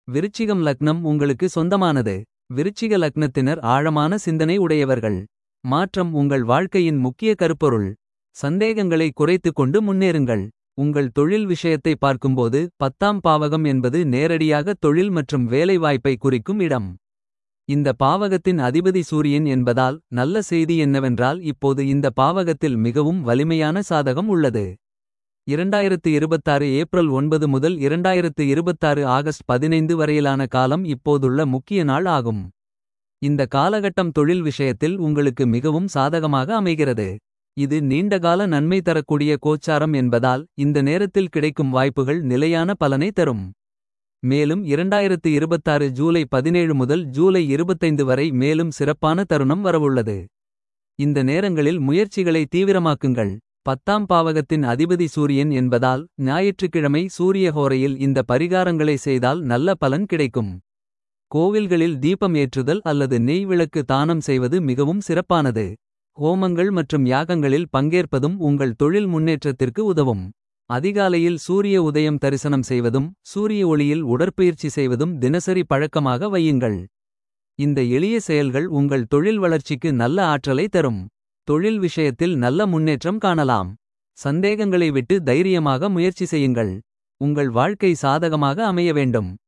விருச்சிகம் லக்னம் உங்களுக்கு சொந்தமானது விருச்சிக லக்னத்தினர் ஆழமான சிந்தனை உடையவர்கள் மாற்றம் உங்கள் வாழ்க்கையின் முக்கிய கருப்பொருள் சந்தேகங்களை குறைத்துக் கொண்டு முன்னேறுங்கள் உங்கள் தொழில் விஷயத்தை பார்க்கும்போது பத்தாம் பாவகம் என்பது நேரடியாக தொழில் மற்றும் வேலைவாய்ப்பை குறிக்கும் இடம் இந்த பாவகத்தின் அதிபதி சூரியன் என்பதால் நல்ல செய்தி என்னவென்றால் இப்போது இந்த பாவகத்தில் மிகவும் வலிமையான சாதகம் உள்ளது இரண்டாயிரத்து இருபத்தாறு ஏப்ரல் ஒன்பது முதல் இரண்டாயிரத்து இருபத்தாறு ஆகஸ்ட் பதினைந்து வரையிலான காலம் இப்போதுள்ள முக்கிய நாள் ஆகும் இந்த காலகட்டம் தொழில் விஷயத்தில் உங்களுக்கு மிகவும் சாதகமாக அமைகிறது இது நீண்டகால நன்மை தரக்கூடிய கோச்சாரம் என்பதால் இந்த நேரத்தில் கிடைக்கும் வாய்ப்புகள் நிலையான பலனை தரும் மேலும் இரண்டாயிரத்து இருபத்தாறு ஜூலை பதினேழு முதல் ஜூலை இருபத்தைந்து வரை மேலும் சிறப்பான தருணம் வரவுள்ளது இந்த நேரங்களில் முயற்சிகளை தீவிரமாக்குங்கள் பத்தாம் பாவகத்தின் அதிபதி சூரியன் என்பதால் ஞாயிற்றுக்கிழமை சூரிய ஹோரையில் இந்த பரிகாரங்களை செய்தால் நல்ல பலன் கிடைக்கும் கோவில்களில் தீபம் ஏற்றுதல் அல்லது நெய் விளக்கு தானம் செய்வது மிகவும் சிறப்பானது ஹோமங்கள் மற்றும் யாகங்களில் பங்கேற்பதும் உங்கள் தொழில் முன்னேற்றத்திற்கு உதவும் அதிகாலையில் சூரிய உதயம் தரிசனம் செய்வதும் சூரிய ஒளியில் உடற்பயிற்சி செய்வதும் தினசரி பழக்கமாக வையுங்கள் இந்த எளிய செயல்கள் உங்கள் தொழில் வளர்ச்சிக்கு நல்ல ஆற்றலை தரும் தொழில் விஷயத்தில் நல்ல முன்னேற்றம் காணலாம் சந்தேகங்களை விட்டு தைரியமாக முயற்சி செய்யுங்கள் உங்கள் வாழ்க்கை சாதகமாக அமைய வேண்டும்